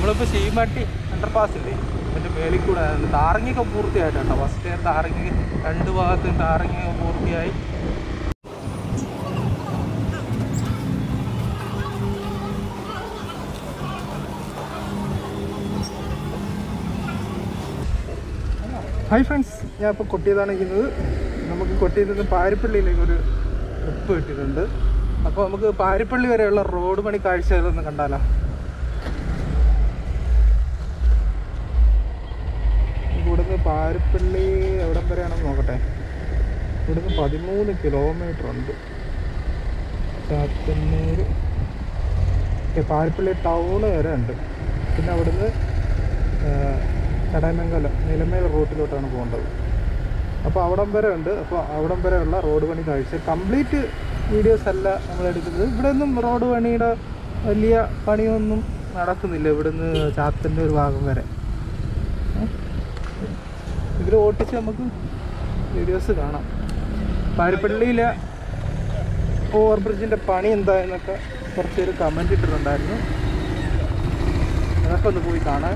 നമ്മളിപ്പോൾ ശീമാട്ടി അണ്ടർപാസ് ഇല്ലേ അതിൻ്റെ മേളിൽ കൂടെ താറങ്ങിയൊക്കെ പൂർത്തിയായിട്ടോ ഫസ്റ്റ് താറങ്ങി രണ്ട് ഭാഗത്തും താറങ്ങിയൊക്കെ പൂർത്തിയായി ഹായ് ഫ്രണ്ട്സ് ഞാൻ ഇപ്പോൾ കൊട്ടിയതാണ് ഇരിക്കുന്നത് നമുക്ക് കൊട്ടിയിൽ നിന്ന് പാരിപ്പള്ളിയിലേക്ക് ഒരു ട്രിപ്പ് കിട്ടിയിട്ടുണ്ട് അപ്പോൾ നമുക്ക് പാരിപ്പള്ളി വരെയുള്ള റോഡ് പണി കാഴ്ചകളൊന്ന് കണ്ടാലോ ഇവിടുന്ന് പാരിപ്പള്ളി എവിടം വരെയാണെന്ന് നോക്കട്ടെ ഇവിടുന്ന് പതിമൂന്ന് കിലോമീറ്റർ ഉണ്ട് ചാത്തന്നൂർ ഓക്കെ പാരിപ്പള്ളി ടൗണ് വരെ ഉണ്ട് പിന്നെ അവിടുന്ന് ആ, ചടയമംഗലം നിലമേൽ റൂട്ടിലോട്ടാണ് പോകേണ്ടത് അപ്പോൾ അവിടം വരെ ഉണ്ട് അപ്പോൾ അവിടം വരെയുള്ള റോഡ് പണി കാഴ്ച കംപ്ലീറ്റ് വീഡിയോസ് അല്ല നമ്മൾ എടുക്കുന്നത് ഇവിടെ ഒന്നും റോഡ് പണിയുടെ വലിയ പണിയൊന്നും നടക്കുന്നില്ല ഇവിടുന്ന് ചാത്തൻ്റെ ഒരു ഭാഗം വരെ ഇതിൽ ഓട്ടിച്ച് നമുക്ക് വീഡിയോസ് കാണാം പാരിപ്പള്ളിയിലെ ഓവർ ബ്രിഡ്ജിൻ്റെ പണി എന്തായെന്നൊക്കെ കുറച്ച് പേര് കമൻറ്റ് ഇട്ടിട്ടുണ്ടായിരുന്നു അതൊക്കെ ഒന്ന് പോയി കാണാൻ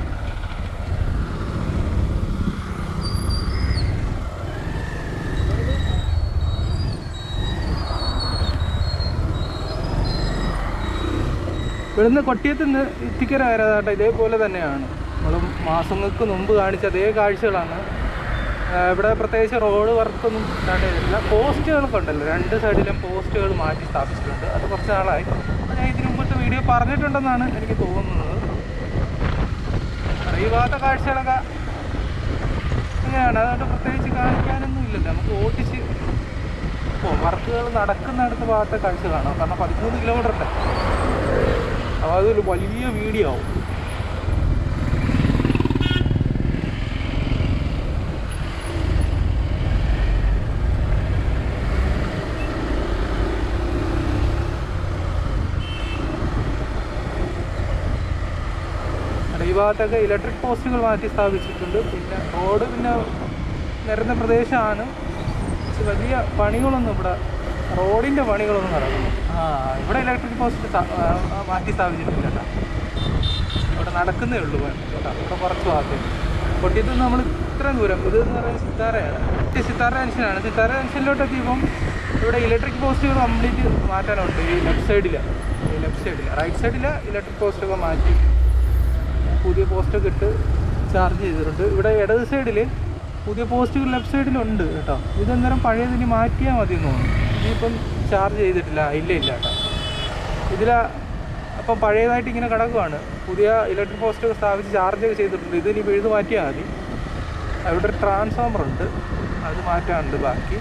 ഇവിടുന്ന് കൊട്ടിയത്ത് നിന്ന് ഇത്തിക്കര വരെ കേട്ടോ ഇതേപോലെ തന്നെയാണ് നമ്മൾ മാസങ്ങൾക്ക് മുമ്പ് കാണിച്ച അതേ കാഴ്ചകളാണ് ആ, ഇവിടെ പ്രത്യേകിച്ച് റോഡ് വർക്കൊന്നും സ്റ്റാർട്ട് ചെയ്തിട്ടില്ല പോസ്റ്റുകളൊക്കെ ഉണ്ടല്ലോ രണ്ട് സൈഡിലും പോസ്റ്റുകൾ മാറ്റി സ്ഥാപിച്ചിട്ടുണ്ട് അത് കുറച്ച് നാളായി അപ്പോൾ ഞാൻ ഇതിനു മുമ്പത്തെ വീഡിയോ പറഞ്ഞിട്ടുണ്ടെന്നാണ് എനിക്ക് തോന്നുന്നത് അറിയാത്ത കാഴ്ചകളൊക്കെ ഇങ്ങനെയാണ് അതുകൊണ്ട് പ്രത്യേകിച്ച് കാണിക്കാനൊന്നും ഇല്ലല്ലോ നമുക്ക് ഓട്ടിച്ച് പോകും വർക്കുകൾ നടക്കുന്നിടത്ത് ഭാഗത്തെ കാഴ്ച കാണാം കാരണം പതിമൂന്ന് കിലോമീറ്റർ ഉണ്ട് അപ്പോൾ അതൊരു വലിയ വീഡിയോ ആവും ഈ ഭാഗത്തൊക്കെ ഇലക്ട്രിക് പോസ്റ്റുകൾ മാറ്റി സ്ഥാപിച്ചിട്ടുണ്ട് പിന്നെ റോഡ് പിന്നെ നിരന്ന പ്രദേശമാണ് പക്ഷെ വലിയ പണികളൊന്നും ഇവിടെ റോഡിൻ്റെ പണികളൊന്നും നടക്കുന്നു ആ ഇവിടെ ഇലക്ട്രിക് പോസ്റ്റ് സ്ഥാ- ആ, ആ, മാറ്റി സ്ഥാപിച്ചിട്ടില്ല കേട്ടോ ഇവിടെ നടക്കുന്നേ ഉള്ളൂ പണി കേട്ടോ ഇവിടെ കുറച്ച് ഭാഗത്ത് കൊട്ടിയത്ത് നിന്ന് നമ്മൾ ഇത്രയും ദൂരം ഇത് എന്ന് പറയുന്നത് സിത്താരയാണ് ഇത് സിത്താര ജംഗ്ഷനാണ് സിത്താര ജംഗ്ഷനിലോട്ട് എത്തിയപ്പം ഇവിടെ ഇലക്ട്രിക് പോസ്റ്റുകൾ കംപ്ലീറ്റ് മാറ്റാനുണ്ട് ഈ ലെഫ്റ്റ് സൈഡിൽ ഈ ലെഫ്റ്റ് സൈഡിൽ റൈറ്റ് സൈഡിൽ ഇലക്ട്രിക് പോസ്റ്റൊക്കെ മാറ്റി പുതിയ പോസ്റ്റൊക്കെ ഇട്ട് ചാർജ് ചെയ്തിട്ടുണ്ട് ഇവിടെ ഇടത് സൈഡിൽ പുതിയ പോസ്റ്റുകൾ ലെഫ്റ്റ് സൈഡിലുണ്ട് കേട്ടോ ഇതന്നേരം പഴയതിന് മാറ്റിയാൽ മതി എന്ന് തോന്നുന്നു ഇനിയിപ്പം ചാർജ് ചെയ്തിട്ടില്ല ഇല്ല ഇല്ല കേട്ടോ ഇതിൽ അപ്പം പഴയതായിട്ട് ഇങ്ങനെ കിടക്കുവാണ് പുതിയ ഇലക്ട്രിക് പോസ്റ്റൊക്കെ സ്ഥാപിച്ച് ചാർജ് ഒക്കെ ചെയ്തിട്ടുണ്ട് ഇത് ഇനി എഴുതി മാറ്റിയാൽ മതി അവിടെ ഒരു ട്രാൻസ്ഫോമർ ഉണ്ട് അത് മാറ്റാനുണ്ട് ബാക്കി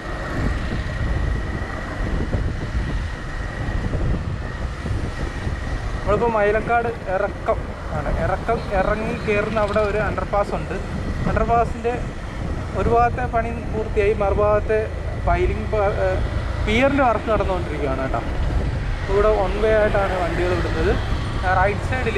നമ്മളിപ്പോൾ മൈലക്കാട് ഇറക്കം ആണ് ഇറക്കം ഇറങ്ങി കയറുന്ന അവിടെ ഒരു അണ്ടർപാസ് ഉണ്ട് അണ്ടർപാസിൻ്റെ ഒരു ഭാഗത്തെ പണി പൂർത്തിയായി മറുഭാഗത്തെ പൈലിംഗ് പിയറിൻ്റെ വർക്ക് നടന്നുകൊണ്ടിരിക്കുകയാണ് കേട്ടോ അപ്പോൾ ഇവിടെ വൺ വേ ആയിട്ടാണ് വണ്ടികൾ വിടുന്നത് റൈറ്റ് സൈഡിൽ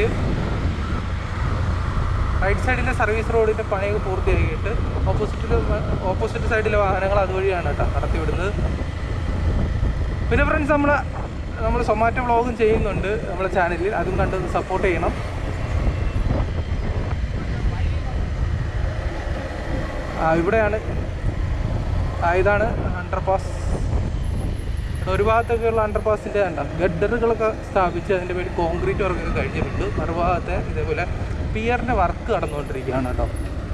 റൈറ്റ് സൈഡിലെ സർവീസ് റോഡിൻ്റെ പണിയൊക്കെ പൂർത്തിയാക്കിയിട്ട് ഓപ്പോസിറ്റിൽ ഓപ്പോസിറ്റ് സൈഡിലെ വാഹനങ്ങൾ അതുവഴിയാണ് കേട്ടോ നടത്തി വിടുന്നത് പിന്നെ ഫ്രണ്ട്സ് നമ്മൾ നമ്മൾ സൊമാറ്റോ വ്ളോഗും ചെയ്യുന്നുണ്ട് നമ്മുടെ ചാനലിൽ അതും കണ്ട് സപ്പോർട്ട് ചെയ്യണം ആ ഇവിടെയാണ് ആ ഇതാണ് അണ്ടർപാസ് ഒരു ഭാഗത്തൊക്കെയുള്ള അണ്ടർപാസിൻ്റെ കണ്ട ഗഡറുകളൊക്കെ സ്ഥാപിച്ച് അതിൻ്റെ പേര് കോൺക്രീറ്റ് വർക്കൊക്കെ കഴിഞ്ഞിട്ടുണ്ട് മറുഭാഗത്തെ ഇതേപോലെ പിയറിൻ്റെ വർക്ക് നടന്നുകൊണ്ടിരിക്കുകയാണ് കേട്ടോ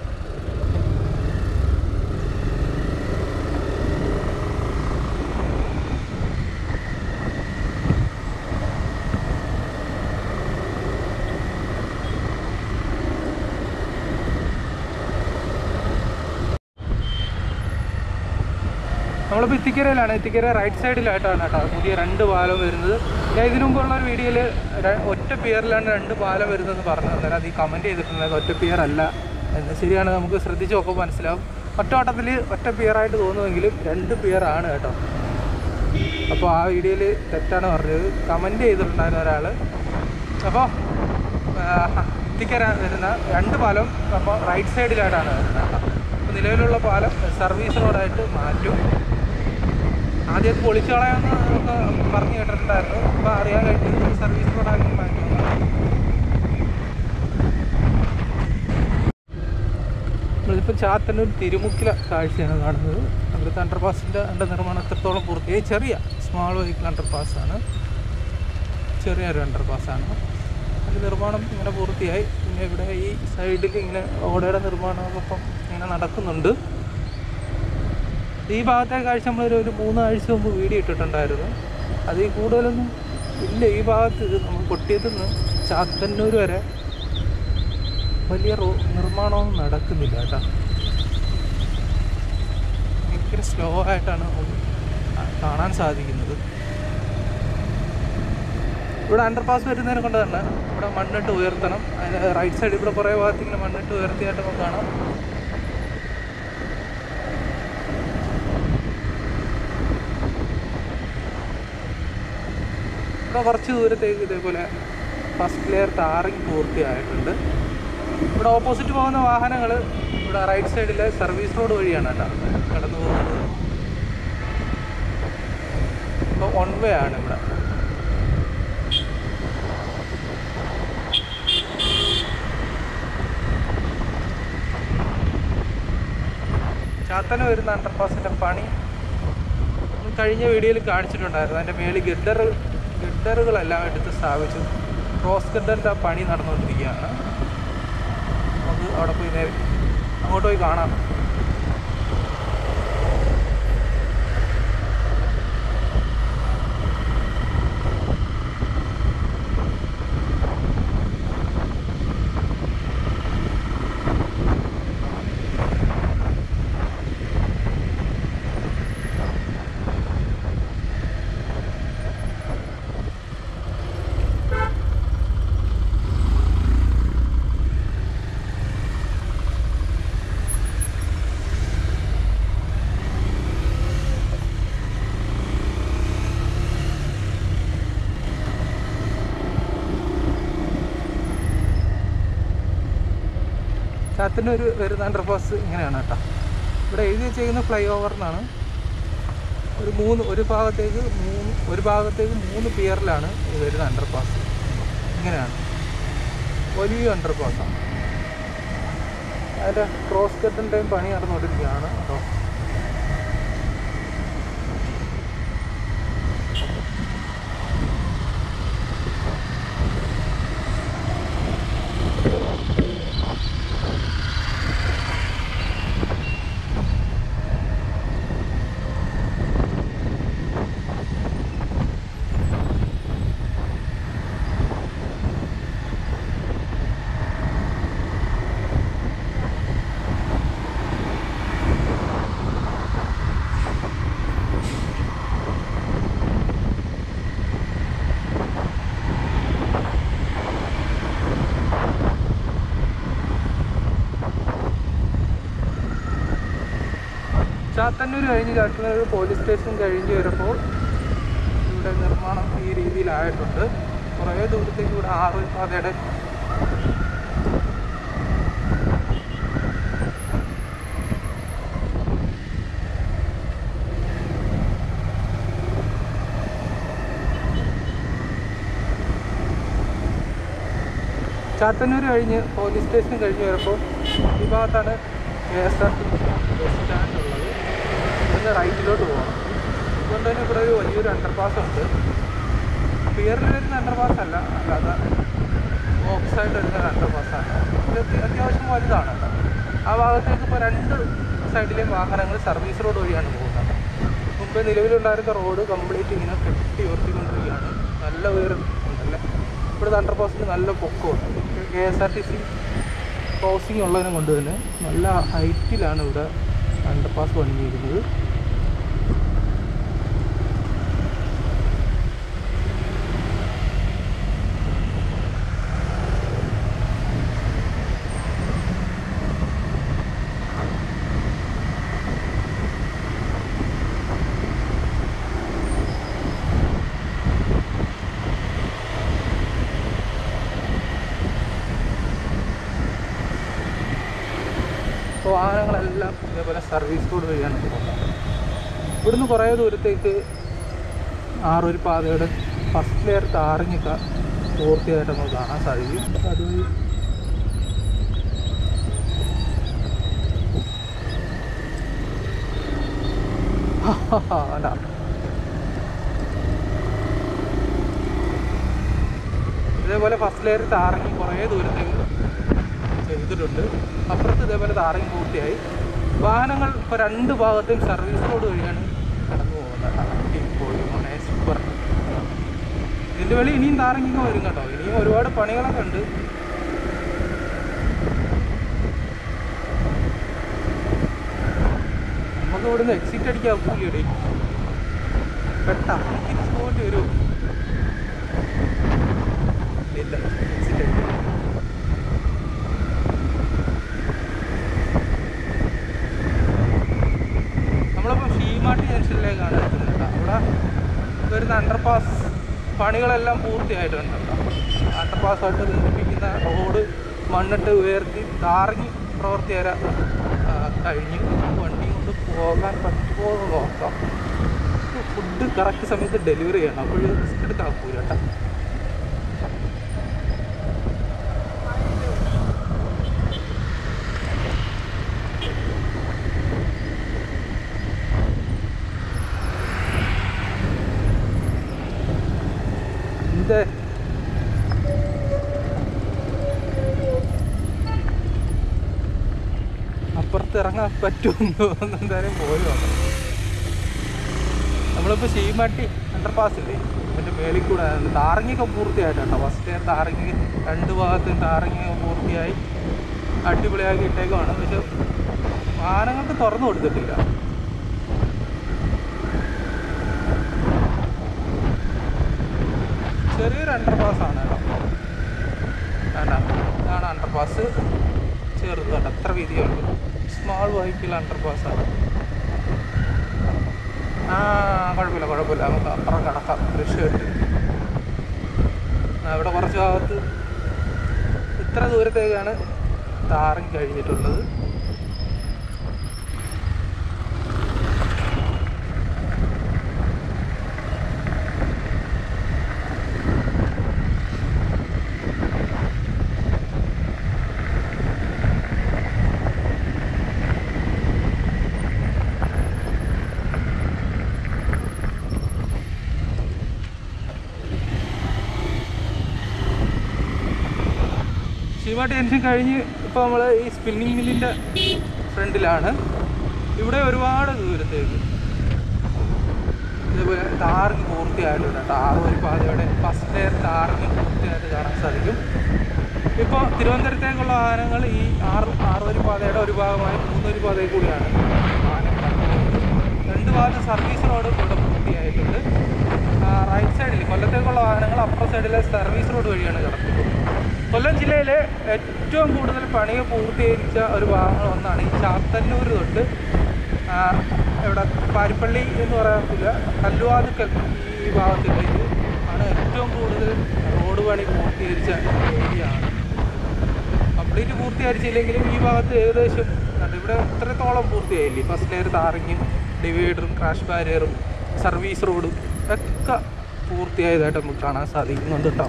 നമ്മളിപ്പോൾ ഇത്തിക്കരയിലാണ് ഇത്തിക്കര റൈറ്റ് സൈഡിലായിട്ടാണ് കേട്ടോ പുതിയ രണ്ട് പാലം വരുന്നത് ഞാൻ ഇതിനു മുമ്പുള്ള ഒരു വീഡിയോയിൽ ഒറ്റ പിയറിലാണ് രണ്ട് പാലം വരുന്നതെന്ന് പറഞ്ഞു അന്നേരം അത് ഈ കമൻറ്റ് ചെയ്തിട്ടുണ്ടായിരുന്നു ഒറ്റ പിയർ അല്ല എന്ന് ശരിയാണ് നമുക്ക് ശ്രദ്ധിച്ച് നോക്കുമ്പോൾ മനസ്സിലാവും ഒറ്റ വട്ടത്തിൽ ഒറ്റ പിയറായിട്ട് തോന്നുമെങ്കിലും രണ്ട് പിയറാണ് കേട്ടോ അപ്പോൾ ആ വീഡിയോയിൽ തെറ്റാണ് പറഞ്ഞത് കമൻറ്റ് ചെയ്തിട്ടുണ്ടായിരുന്ന ഒരാൾ അപ്പോൾ ഇത്തിക്കര വരുന്ന രണ്ട് പാലം അപ്പോൾ റൈറ്റ് സൈഡിലായിട്ടാണ് വരുന്നത് കേട്ടോ അപ്പോൾ നിലവിലുള്ള പാലം സർവീസ് റോഡായിട്ട് മാറ്റും ആദ്യം അത് പൊളിച്ചു കളയാമെന്ന് ഒക്കെ പറഞ്ഞു കേട്ടിട്ടുണ്ടായിരുന്നു അപ്പോൾ അറിയാൻ കഴിഞ്ഞത് സർവീസ് റോഡാക്കി മാറ്റുമെന്നാണ് നമ്മളിപ്പോൾ ചാത്തന്നൂർ തിരുമുക്കില കാഴ്ചയാണ് കാണുന്നത് അവിടുത്തെ അണ്ടർപാസിൻ്റെ എൻ്റെ നിർമ്മാണം എത്രത്തോളം പൂർത്തിയായി ചെറിയ സ്മാൾ വെഹിക്കിൾ അണ്ടർപാസ്സാണ് ചെറിയൊരു അണ്ടർപാസ്സാണ് അതിൻ്റെ നിർമ്മാണം ഇങ്ങനെ പൂർത്തിയായി പിന്നെ ഇവിടെ ഈ സൈഡിൽ ഇങ്ങനെ ഓടയുടെ നിർമ്മാണമൊപ്പം ഇങ്ങനെ നടക്കുന്നുണ്ട് ഈ ഭാഗത്തെ കാഴ്ച നമ്മളൊരു ഒരു മൂന്നാഴ്ച മുമ്പ് വീഡിയോ ഇട്ടിട്ടുണ്ടായിരുന്നു അതിൽ കൂടുതലൊന്നും ഇല്ല ഈ ഭാഗത്ത് ഇത് നമ്മൾ കൊട്ടിയത്ത് നിന്ന് ചാത്തന്നൂർ വരെ വലിയ റോ നിർമ്മാണമൊന്നും നടക്കുന്നില്ല കേട്ടോ ഭയങ്കര സ്ലോ ആയിട്ടാണ് നമുക്ക് കാണാൻ സാധിക്കുന്നത് ഇവിടെ അണ്ടർപാസ് വരുന്നതിനെ കൊണ്ട് തന്നെ ഇവിടെ മണ്ണിട്ട് ഉയർത്തണം അതിന് റൈറ്റ് സൈഡിൽ ഇവിടെ കുറേ ഭാഗത്ത് ഇങ്ങനെ മണ്ണിട്ട് ഉയർത്തിയായിട്ട് നമുക്ക് കാണാം ഇവിടെ കുറച്ച് ദൂരത്തേക്ക് ഇതേപോലെ ഫസ്റ്റ് ലെയർ ടാറിങ് പൂർത്തിയായിട്ടുണ്ട് ഇവിടെ ഓപ്പോസിറ്റ് പോകുന്ന വാഹനങ്ങൾ ഇവിടെ റൈറ്റ് സൈഡിലെ സർവീസ് റോഡ് വഴിയാണ് കേട്ടോ കടന്നു പോകുന്നത് ഇപ്പോൾ വൺ വേ ആണ് ഇവിടെ ചാത്തന വരുന്ന അണ്ടർപാസിൻ്റെ പണി നമ്മൾ കഴിഞ്ഞ വീഡിയോയിൽ കാണിച്ചിട്ടുണ്ടായിരുന്നു അതിൻ്റെ മേളിൽ ഗഡർ ഗഡറുകളെല്ലാം എടുത്ത് സ്ഥാപിച്ചു ക്രോസ് ഗഡറിൻ്റെ പണി നടന്നുകൊണ്ടിരിക്കുകയാണ് നമുക്ക് അവിടെ പോയി നേരെ അങ്ങോട്ട് പോയി കാണാം ചാത്തന്നൂർ വരുന്ന അണ്ടർപാസ് ഇങ്ങനെയാണ് കേട്ടോ ഇവിടെ എഴുതി വെച്ചേക്കുന്ന ഫ്ലൈ ഓവറിനാണ് ഒരു മൂന്ന് ഒരു ഭാഗത്തേക്ക് മൂന്ന് ഒരു ഭാഗത്തേക്ക് മൂന്ന് പിയറിലാണ് ഈ വരുന്ന അണ്ടർപാസ് ഇങ്ങനെയാണ് വലിയ അണ്ടർപാസ്സാണ് അതിൻ്റെ ക്രോസ് കട്ടിൻ്റെയും പണി നടന്നുകൊണ്ടിരിക്കുകയാണ് കേട്ടോ ചാത്തന്നൂർ കഴിഞ്ഞ് ചാത്തന്നൂർ പോലീസ് സ്റ്റേഷൻ കഴിഞ്ഞ് വരുമ്പോൾ ഇവിടെ നിർമ്മാണം ഈ രീതിയിലായിട്ടുണ്ട് കുറേ ദൂരത്തേക്ക് ഇവിടെ ആറ് പാതയുടെ ചാത്തന്നൂർ കഴിഞ്ഞ് പോലീസ് സ്റ്റേഷൻ കഴിഞ്ഞ് വരുമ്പോൾ ഈ ഭാഗത്താണ് K S R T bus stand ഉള്ളത് ഇവിടുന്ന് റൈറ്റിലോട്ട് പോകണം അതുകൊണ്ട് തന്നെ ഇവിടെ ഒരു വലിയൊരു അണ്ടർപാസ് ഉണ്ട് പിയറിൽ വരുന്ന അണ്ടർപാസ് അല്ല അല്ലാതെ ഓഫീസായിട്ട് വരുന്ന ഒരു അണ്ടർപാസ്സാണ് ഇത് അത്യ- അത്യാവശ്യം വലുതാണ് കേട്ടോ ആ ഭാഗത്തേക്ക് ഇപ്പോൾ രണ്ട് സൈഡിലെയും വാഹനങ്ങൾ സർവീസ് റോഡ് വഴിയാണ് പോകുന്നത് മുമ്പ് നിലവിലുണ്ടായിരുന്ന റോഡ് കംപ്ലീറ്റ് ഇങ്ങനെ കെട്ടി ഉയർത്തിക്കൊണ്ടിരിക്കുകയാണ് നല്ല ഉയരം ഉണ്ടല്ലേ ഇവിടുത്തെ അണ്ടർപാസിന് നല്ല പൊക്കമുണ്ട് K S R T C crossing ഉള്ളതിനെ കൊണ്ട് തന്നെ നല്ല ഹൈറ്റിലാണ് ഇവിടെ അണ്ടർപാസ് പണിഞ്ഞിരിക്കുന്നത് അപ്പോൾ വാഹനങ്ങളെല്ലാം ഇതേപോലെ സർവീസ് റോഡ് വഴിയാണ് പോകുന്നത് ഇവിടുന്ന് കുറേ ദൂരത്തേക്ക് ആറൊരു പാതയുടെ ഫസ്റ്റ് ലെയർ ടാറിങ്ങൊക്കെ പൂർത്തിയായിട്ട് നമുക്ക് കാണാൻ സാധിക്കും അതുവഴി അല്ല ഇതേപോലെ ഫസ്റ്റ് ലെയർ താറങ്ങി കുറേ ദൂരത്തേക്ക് ചെയ്തിട്ടുണ്ട് അപ്പുറത്ത് ഇതേപോലെ താറങ്ങി പൂർത്തിയായി വാഹനങ്ങൾ ഇപ്പോൾ രണ്ട് ഭാഗത്തെയും സർവീസ് റോഡ് വഴിയാണ് കടന്നു പോകുന്നത് അടിപൊളി മോനെ സൂപ്പർ ഇതിൻ്റെ വെളി ഇനിയും താറങ്ങിക്ക് വരും കേട്ടോ ഇനിയും ഒരുപാട് പണികളൊക്കെ ഉണ്ട് നമുക്ക് ഇവിടുന്ന് എക്സിറ്റ് അടിക്കാൻ ഒക്കില്ലടി പെട്ടെന്ന് തിരിച്ചു പോകേണ്ടി വരും ഇല്ല എക്സിറ്റ് അടിക്കാം നമ്മളിപ്പോൾ ഷീമാട്ടി ജംഗ്ഷനിലേക്കാണ് എത്തുന്നത് കേട്ടോ അവിടെ വരുന്ന അണ്ടർപാസ് പണികളെല്ലാം പൂർത്തിയായിട്ടുണ്ട് കേട്ടോ അണ്ടർപാസ്സായിട്ട് ബന്ധിപ്പിക്കുന്ന റോഡ് മണ്ണിട്ട് ഉയർത്തി താറങ്ങി പ്രവർത്തി വരെ ആ, കഴിഞ്ഞു വണ്ടി കൊണ്ട് പോകാൻ പറ്റുമോ എന്ന് നോക്കാം ഫുഡ് കറക്റ്റ് സമയത്ത് ഡെലിവറി ചെയ്യണം അപ്പോൾ റിസ്ക് എടുക്കാൻ പോയി കേട്ടോ എന്ത് അപ്പുറത്ത് ഇറങ്ങാൻ പറ്റുമെന്ന് എന്തായാലും പോയി നോക്കാം നമ്മളിപ്പോൾ ശീമാട്ടി അണ്ടർപാസ് ഇല്ലേ അതിൻ്റെ മേളിൽ കൂടെ താറങ്ങിയൊക്കെ പൂർത്തിയായിട്ടോ ഫസ്റ്റ് താറങ്ങി രണ്ട് ഭാഗത്തും താറങ്ങിയൊക്കെ പൂർത്തിയായി അടിപൊളിയാക്കി ഇട്ടേക്കുവാണ് പക്ഷെ വാഹനങ്ങൾക്ക് തുറന്നു കൊടുത്തിട്ടില്ല ചെറിയൊരു അണ്ടർപാസ് ആണ് കേട്ടോ വേണ്ട ഇതാണ് അണ്ടർപാസ് ചെറുത് കേട്ടോ അത്ര വീതിയുള്ളൂ സ്മോൾ വെഹിക്കിൾ അണ്ടർപാസ് ആണ് ആ കുഴപ്പമില്ല കുഴപ്പമില്ല നമുക്ക് അപ്പുറം കിടക്കാം രക്ഷപ്പെട്ട് ആ, ഇവിടെ കുറച്ച് ഭാഗത്ത് ഇത്ര ദൂരത്തേക്കാണ് താറങ്ങി കഴിഞ്ഞിട്ടുള്ളത് ശിവ ടെൻഷൻ കഴിഞ്ഞ് ഇപ്പോൾ നമ്മൾ ഈ സ്പിന്നിങ് മില്ലിൻ്റെ ഫ്രണ്ടിലാണ് ഇവിടെ ഒരുപാട് ദൂരത്തേക്ക് ഇതേപോലെ ടാറിങ് പൂർത്തിയായിട്ടുണ്ട് ടാർ ഒരു പാതയുടെ ഫസ്റ്റ് ലെയർ ടാറിങ് പൂർത്തിയായിട്ട് കാണാൻ സാധിക്കും ഇപ്പോൾ തിരുവനന്തപുരത്തേക്കുള്ള വാഹനങ്ങൾ ഈ ആറ് ആറുവരി പാതയുടെ ഒരു ഭാഗമായി മൂന്നൊരു പാതയിൽ കൂടിയാണ് വാഹനം കടന്നുപോകുന്നത്. രണ്ട് ഭാഗത്ത് സർവീസ് റോഡ് ഇവിടെ പൂർത്തിയായിട്ടുണ്ട് റൈറ്റ് സൈഡിൽ കൊല്ലത്തേക്കുള്ള വാഹനങ്ങൾ അപ്പുറ സൈഡിലെ സർവീസ് റോഡ് വഴിയാണ് കടക്കുന്നത് കൊല്ലം ജില്ലയിലെ ഏറ്റവും കൂടുതൽ പണി പൂർത്തീകരിച്ച ഒരു ഭാഗങ്ങൾ ഒന്നാണ് ഈ ചാത്തന്നൂർ തൊട്ട് ആ, ഇവിടെ പാരിപ്പള്ളി എന്ന് പറയാൻ പറ്റില്ല കല്ലുവാതുക്കൽ ഈ ഭാഗത്തിലേക്ക് ആണ് ഏറ്റവും കൂടുതൽ റോഡ് പണി പൂർത്തീകരിച്ച ഏരിയ ആണ് കംപ്ലീറ്റ് പൂർത്തീകരിച്ചില്ലെങ്കിലും ഈ ഭാഗത്ത് ഏകദേശം കണ്ടോ, ഇവിടെ ഇത്രത്തോളം പൂർത്തിയായില്ലേ ഫസ്റ്റ് ലെയർ താറിങ്ങും ഡിവൈഡറും ക്രാഷ് ബാരിയറും സർവീസ് റോഡും ഒക്കെ പൂർത്തിയായതായിട്ട് നമുക്ക് കാണാൻ സാധിക്കുന്നുണ്ട് കേട്ടോ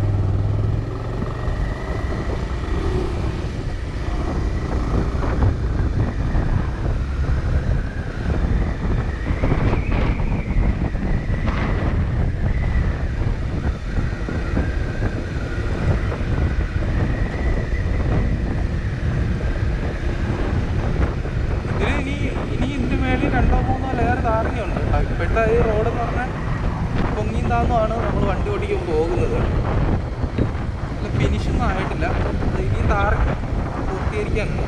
ഇതിന് ഇനി ഇനി ഇതിൻ്റെ മേളിൽ രണ്ടോ മൂന്നോ ലെയർ താരങ്ങയുണ്ട് കേട്ടോ ഇപ്പോഴത്തെ ഈ റോഡ് എന്ന് പറഞ്ഞാൽ പൊങ്ങിയും താന്നുമാണ് നമ്മൾ വണ്ടി ഓടിക്കാൻ പോകുന്നത് ഫിനിഷൊന്നും ആയിട്ടില്ല അത് ഇനിയും താര പൂർത്തീകരിക്കാനുണ്ട്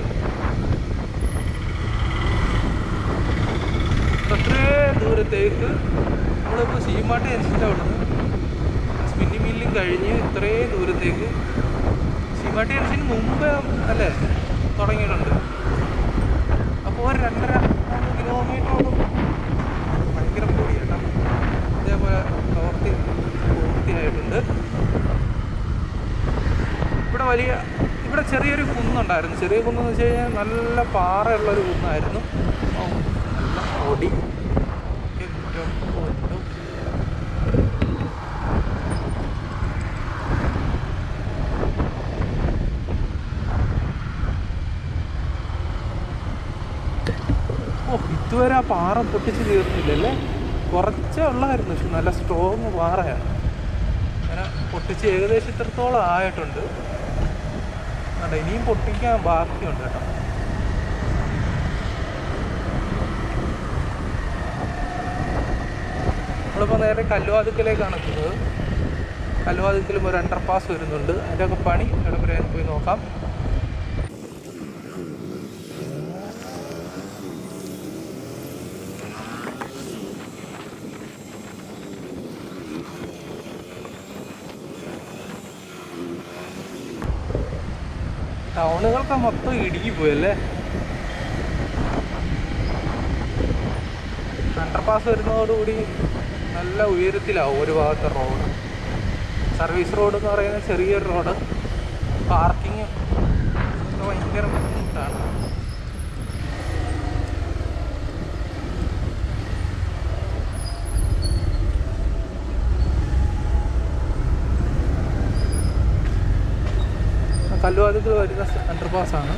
അത്രേ ദൂരത്തേക്ക് നമ്മളിപ്പോൾ സീമാട്ട് ജംഗ്ഷൻ്റെ അവിടെ നിന്ന് സ്പിന്നി മില്ലും കഴിഞ്ഞ് ഇത്രയും ദൂരത്തേക്ക് സീമാട്ടി ജംഗ്ഷന് മുമ്പ് അല്ലേ തുടങ്ങിയിട്ടുണ്ട് അപ്പോൾ ഒരു രണ്ടര മൂന്ന് കിലോമീറ്ററോളം ഭയങ്കര പൊടിയാണ് ഇതേപോലെ പ്രവർത്തി പൂർത്തിയായിട്ടുണ്ട് ഇവിടെ വലിയ ഇവിടെ ചെറിയൊരു കുന്നുണ്ടായിരുന്നു ചെറിയ കുന്നെന്ന് വെച്ച് കഴിഞ്ഞാൽ നല്ല പാറയുള്ളൊരു കുന്നായിരുന്നു ഓ, നല്ല പൊടി എൻ്റെ പൊന്നോ. ഓ ഇത് ഇതുവരെ ആ പാറ പൊട്ടിച്ച് തീർന്നില്ലല്ലേ കുറച്ചേ ഉള്ളായിരുന്നു പക്ഷെ നല്ല സ്ട്രോങ് പാറയാണ് അങ്ങനെ പൊട്ടിച്ച് ഏകദേശം ഇത്രത്തോളം ആയിട്ടുണ്ട് അതെ ഇനിയും പൊട്ടിക്കാൻ ബാക്കിയുണ്ട് കേട്ടോ നമ്മളിപ്പോൾ നേരെ കല്ലുവാതുക്കലേക്കാണ് എത്തുന്നത് കല്ലുവാതുക്കലും ഒരു അണ്ടർ പാസ് വരുന്നുണ്ട് അതിൻ്റെയൊക്കെ പണി ഇവിടെ വരെ പോയി നോക്കാം ടൗണുകളൊക്കെ മൊത്തം ഇടുങ്ങി പോയല്ലേ അണ്ടർപാസ് വരുന്നതോടുകൂടി നല്ല ഉയരത്തിലാവും ഒരു ഭാഗത്തെ റോഡ് സർവീസ് റോഡ് എന്ന് പറയുന്നത് ചെറിയൊരു റോഡ് പാർക്കിങ് ഭയങ്കര ബുദ്ധിമുട്ടാണ് കല്ലുവാതിൽ വരുന്ന അണ്ടർപാസ് ആണ്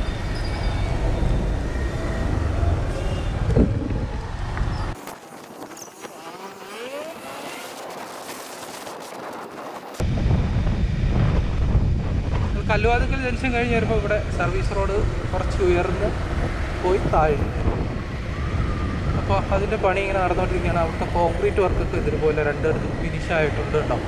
കല്ലുവാതിക്കൽ ജംഗ്ഷൻ കഴിഞ്ഞ് വരുമ്പോൾ ഇവിടെ സർവീസ് റോഡ് കുറച്ച് ഉയർന്ന് പോയി താഴ്ന്നു അപ്പോൾ അതിൻ്റെ പണി ഇങ്ങനെ നടന്നുകൊണ്ടിരിക്കുകയാണ് അവിടുത്തെ കോൺക്രീറ്റ് വർക്കൊക്കെ ഇതുപോലെ രണ്ടിടത്തും ഫിനിഷ് ആയിട്ടുണ്ട് കേട്ടോ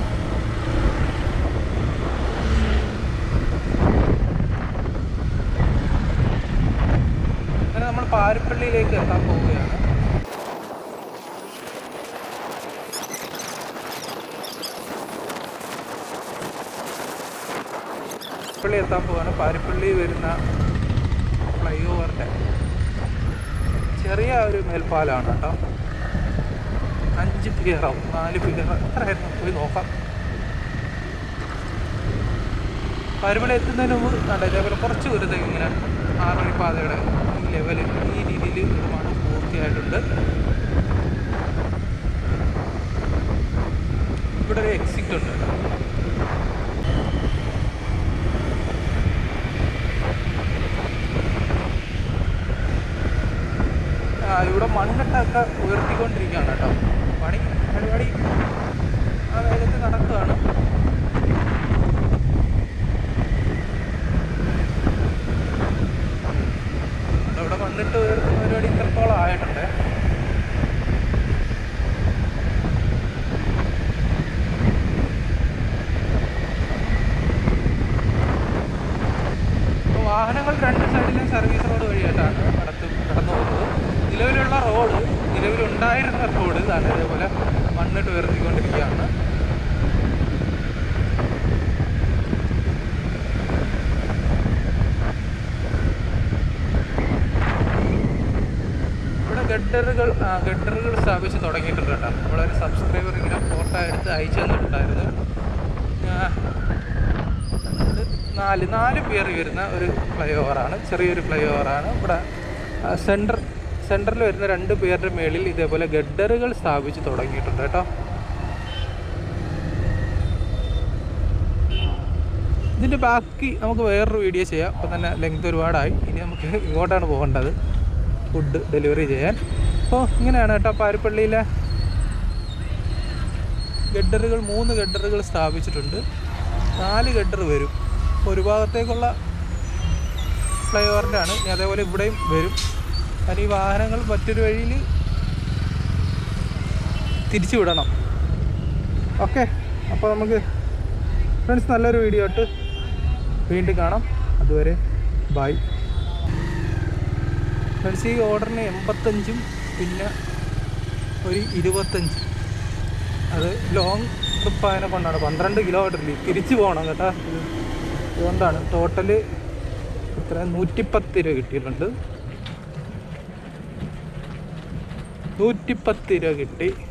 അങ്ങനെ നമ്മൾ പാരിപ്പള്ളിയിലേക്ക് എത്താൻ പോവുകയാണ് പാരിപ്പള്ളി എത്താൻ പോവാണ് പാരിപ്പള്ളി വരുന്ന ഫ്ലൈ ഓവറിൻ്റെ ചെറിയ ഒരു മേൽപ്പാലമാണ് കേട്ടോ അഞ്ച് പിയറോ നാല് പിയറോ എത്രയായിരുന്നു പോയി നോക്കാം പാരിപ്പള്ളി എത്തുന്നതിന് മുമ്പ് കണ്ട ഇതേപോലെ കുറച്ച് ദൂരത്തേക്ക് ഇങ്ങനെ ആറുമണി പാതയുടെ ഈ ലെവലിൽ ഈ രീതിയിൽ നിർമ്മാണം പൂർത്തിയായിട്ടുണ്ട് ഇവിടെ ഒരു എക്സിറ്റ് ഉണ്ട് കേട്ടോ ആ, ഇവിടെ മണ്ണിട്ടൊക്കെ ഉയർത്തിക്കൊണ്ടിരിക്കുകയാണ് കേട്ടോ പണി പരിപാടി ആ വേഗത്തിൽ നടക്കുകയാണ് ഇവിടെ മണ്ണിട്ട് ഉയർത്തുന്ന പരിപാടി ഇത്രത്തോളം ആയിട്ടുണ്ട് അപ്പോൾ വാഹനങ്ങൾ രണ്ട് സൈഡിലും സർവീസ് റോഡ് വഴിയായിട്ടാണ് കടത്ത് കടന്നു പോകുന്നത് നിലവിലുള്ള റോഡ് നിലവിലുണ്ടായിരുന്ന റോഡ് ഇതാണ് ഇതേപോലെ മണ്ണിട്ട് ഉയർത്തിക്കൊണ്ടിരിക്കുകയാണ് ഇവിടെ ഗഡറുകൾ ഗഡറുകൾ സ്ഥാപിച്ച് തുടങ്ങിയിട്ടുണ്ട് കേട്ടോ നമ്മളൊരു സബ്സ്ക്രൈബർ ഇങ്ങനെ ഫോട്ടോ എടുത്ത് അയച്ചു തന്നിട്ടുണ്ടായിരുന്നു ആ, ഇത് നാല് നാല് പിയർ വരുന്ന ഒരു ഫ്ലൈ ഓവറാണ് ചെറിയൊരു ഫ്ലൈ ഓവറാണ് ഇവിടെ സെൻറ്റർ സെൻറ്ററിൽ വരുന്ന രണ്ട് പിയറിൻ്റെ മേളിൽ ഇതേപോലെ ഗഡറുകൾ സ്ഥാപിച്ച് തുടങ്ങിയിട്ടുണ്ട് കേട്ടോ ഇതിൻ്റെ ബാക്കി നമുക്ക് വേറൊരു വീഡിയോ ചെയ്യാം അപ്പം തന്നെ ലെങ്ത് ഒരുപാടായി ഇനി നമുക്ക് ഇങ്ങോട്ടാണ് പോകേണ്ടത് ഫുഡ് ഡെലിവറി ചെയ്യാൻ അപ്പോൾ ഇങ്ങനെയാണ് കേട്ടോ പാരിപ്പള്ളിയിലെ ഗഡറുകൾ മൂന്ന് ഗഡറുകൾ സ്ഥാപിച്ചിട്ടുണ്ട് നാല് ഗഡർ വരും അപ്പോൾ ഒരു ഭാഗത്തേക്കുള്ള ഫ്ലൈ ഓവറിൻ്റെ ആണ് ഇനി അതേപോലെ ഇവിടെയും വരും കാരണം ഈ വാഹനങ്ങൾ മറ്റൊരു വഴിയിൽ തിരിച്ചു വിടണം ഓക്കെ അപ്പോൾ നമുക്ക് ഫ്രണ്ട്സ് നല്ലൊരു വീഡിയോ ഇട്ട് വീണ്ടും കാണാം അതുവരെ ബൈ ഫ്രണ്ട്സ് ഈ ഓർഡറിന് എൺപത്തഞ്ചും പിന്നെ ഒരു ഇരുപത്തഞ്ച് അത് ലോങ് ട്രിപ്പ് ആയതിനെ കൊണ്ടാണ് പന്ത്രണ്ട് കിലോമീറ്ററിൽ തിരിച്ചു പോകണം കേട്ടോ ഇത് അതുകൊണ്ടാണ് ടോട്ടല് ഇത്ര നൂറ്റിപ്പത്ത് രൂപ കിട്ടിയിട്ടുണ്ട് നൂറ്റിപ്പത്ത് രൂപ കിട്ടി